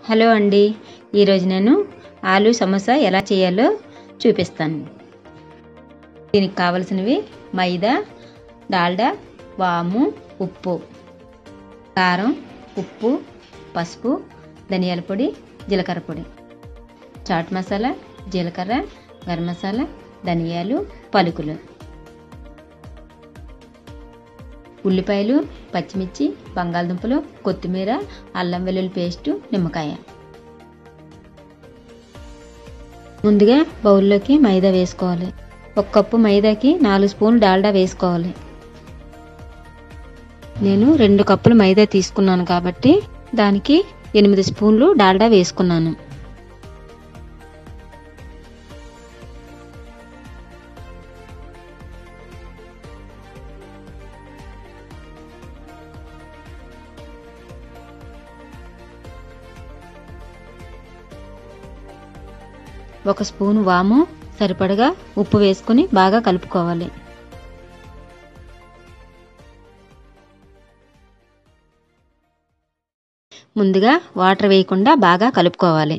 hello అండి ఈరోజు నేను ఆలు సమోసా ఎలా చేయాలో చూపిస్తాను దీనికి కావలసినవి మైదా డాల్డా వాము ఉప్పు కారం ఉప్పు పసుపు ధనియాల పొడి జీలకర్ర పొడి చాట్ మసాలా జీలకర్ర గరం మసాలా ధనియాలు పలుకులు ఉల్లిపాయలు పచ్చిమిర్చి బంగాళదుంపలు కొత్తిమీర అల్లం వెల్లుల్లి పేస్టు నిమ్మకాయ ముందుగా బౌల్లోకి మైదా వేసుకోవాలి ఒక కప్పు మైదాకి నాలుగు స్పూన్లు డాల్డా వేసుకోవాలి నేను రెండు కప్పులు మైదా తీసుకున్నాను కాబట్టి దానికి ఎనిమిది స్పూన్లు డాల్డా వేసుకున్నాను ఒక స్పూన్ వాము సరిపడగా ఉప్పు వేసుకుని బాగా కలుపుకోవాలి ముందుగా వాటర్ వేయకుండా బాగా కలుపుకోవాలి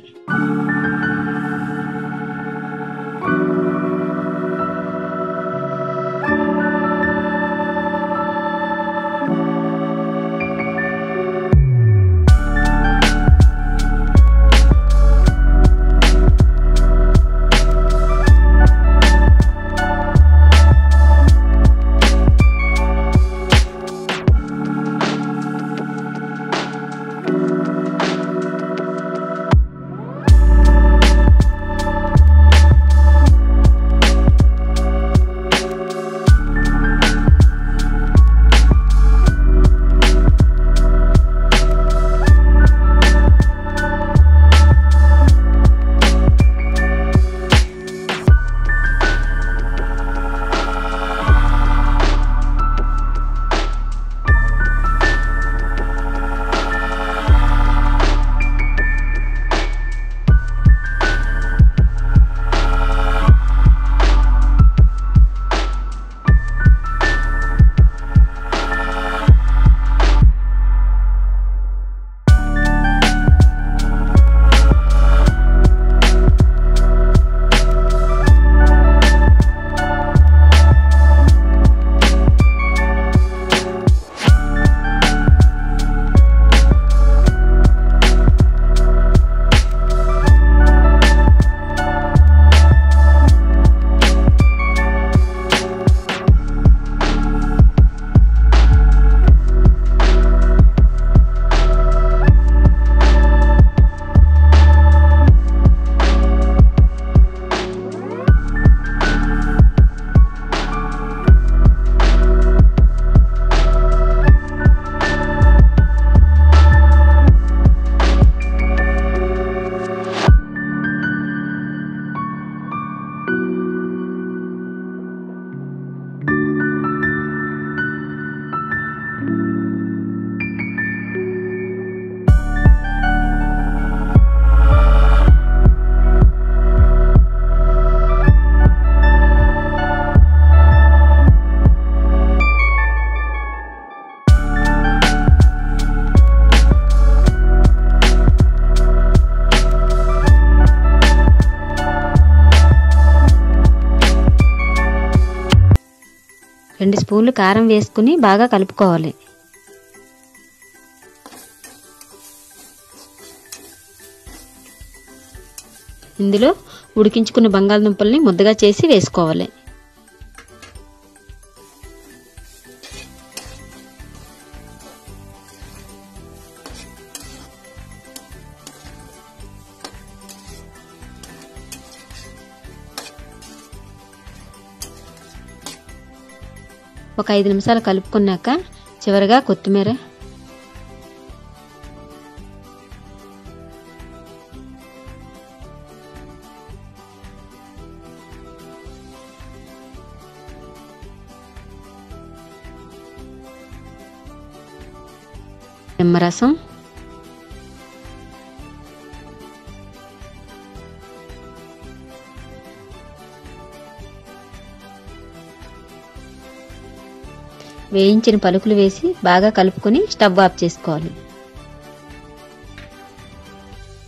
రెండు స్పూన్లు కారం వేసుకుని బాగా కలుపుకోవాలి ఇందులో ఉడికించుకున్న బంగాళదుంపల్ని ముద్దగా చేసి వేసుకోవాలి ఒక ఐదు నిమిషాలు కలుపుకున్నాక చివరిగా కొత్తిమీర నిమ్మరసం వేయించిన పలుకులు వేసి బాగా కలుపుకొని స్టవ్ ఆఫ్ చేసుకోవాలి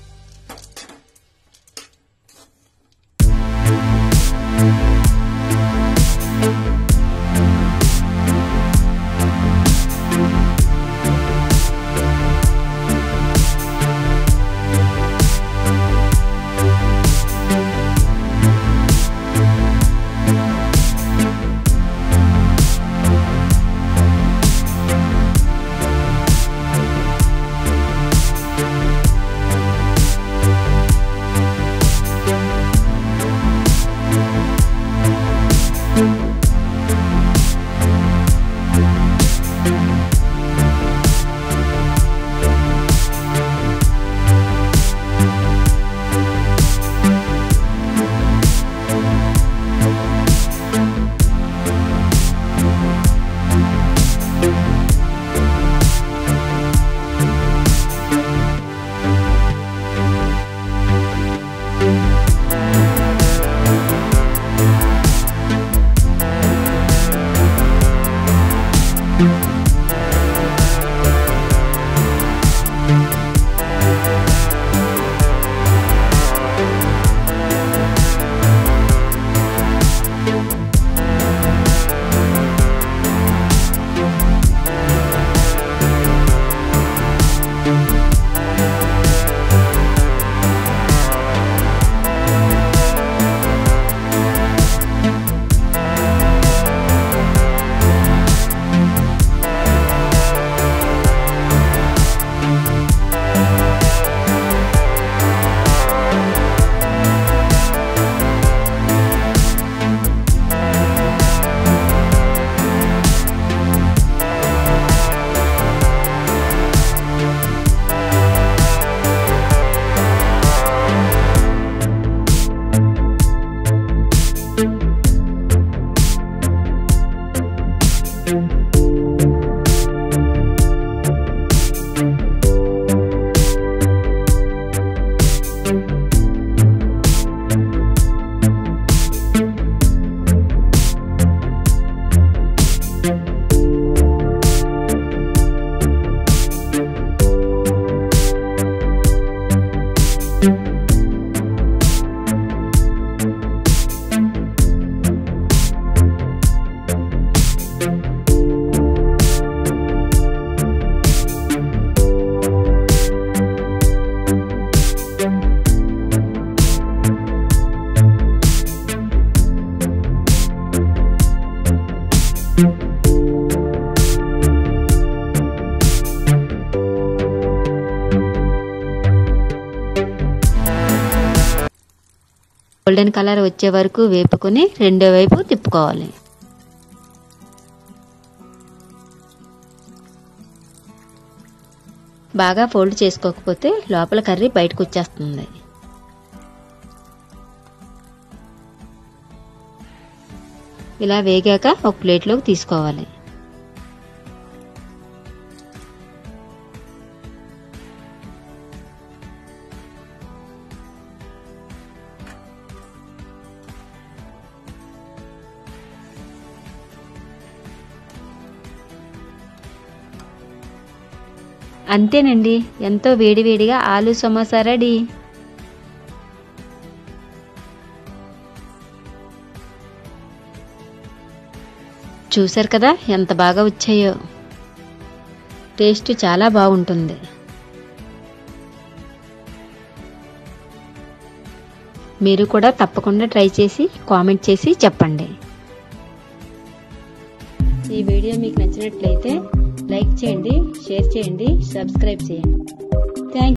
గోల్డెన్ కలర్ వచ్చే వరకు వేపుకొని రెండో వైపు తిప్పుకోవాలి బాగా ఫోల్డ్ చేసుకోకపోతే లోపల కర్రీ బయటకు వచ్చేస్తుంది ఇలా వేగాక ఒక ప్లేట్లోకి తీసుకోవాలి అంతేనండి ఎంతో వేడివేడిగా ఆలు సమోసా రెడీ చూశారు కదా ఎంత బాగా వచ్చాయో టేస్ట్ చాలా బాగుంటుంది మీరు కూడా తప్పకుండా ట్రై చేసి కామెంట్ చేసి చెప్పండి ఈ వీడియో మీకు నచ్చినట్లయితే లైక్ చేయండి షేర్ చేయండి సబ్స్క్రైబ్ చేయండి